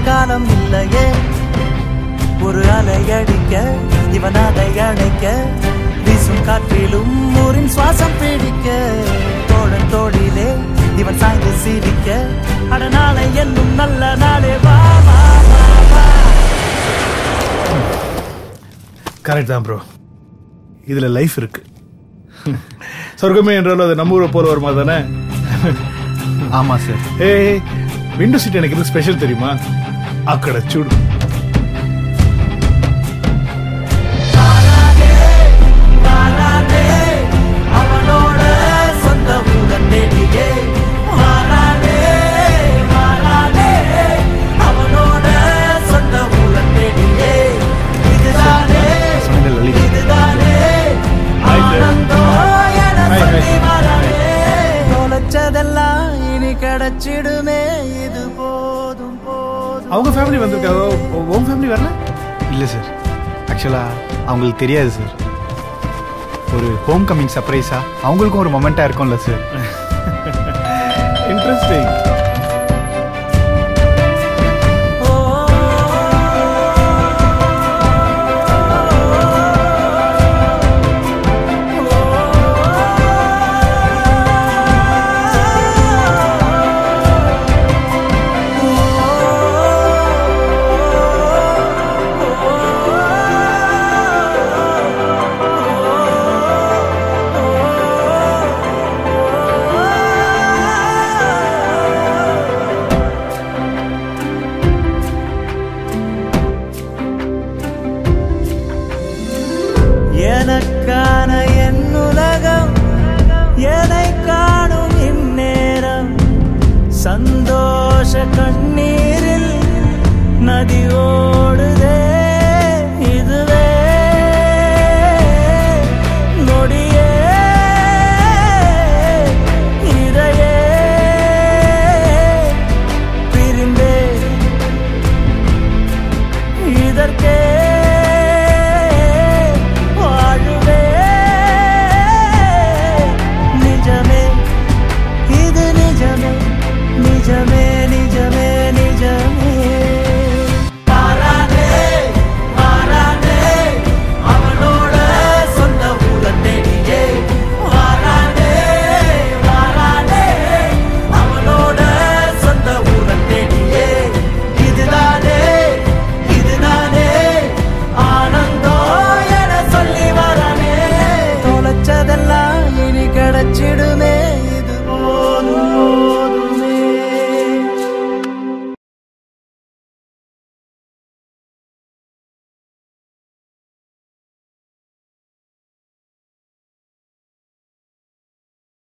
காலம் இல்லையே ஒரு அலை அடிக்க இவன் அதை அணைக்க வீசும் காற்றிலும் ஊரின் சுவாசம் பிடிக்க தோழன் தோழிலே இவன் சாய்ந்து சிரிக்க அட நாளை என்னும் நல்ல நாளே வா வா வா வா கரெக்ட் தான் ப்ரோ இதுல லைஃப் இருக்கு சொர்க்கமே என்றாலும் அது நம்ம ஊரை போல வருமா தானே ஆமா சார் ஏய் விண்டோ சீட் எனக்கு இது ஸ்பெஷல் தெரியுமா అక్కడ చూడు அவனோட சொந்த ஊரன் தேடியே மாறாதே மாறாதே அவனோட சொந்த ஊரன் தேடியே இதுதானே இதுதானே ஆனந்தம் என Hi, hi. சொல்லி வரானே தொலைச்சதெல்லாம் இனி கிடைச்சிடுமே இது போதும் போதும் அவங்க ஃபேமிலி வந்திருக்காங்க உன் ஃபேமிலி வரல இல்ல சார் ஆக்சுவலா அவங்களுக்கு தெரியாது சார் ஒரு ஹோம் கமிங் சர்ப்ரைஸா அவங்களுக்கும் ஒரு மொமெண்டா இருக்கும்ல சார் இன்ட்ரெஸ்டிங் எனக்கான என் உலகம் எதை காணும் இந்நேரம் சந்தோஷ கண்ணீரில் நதியோ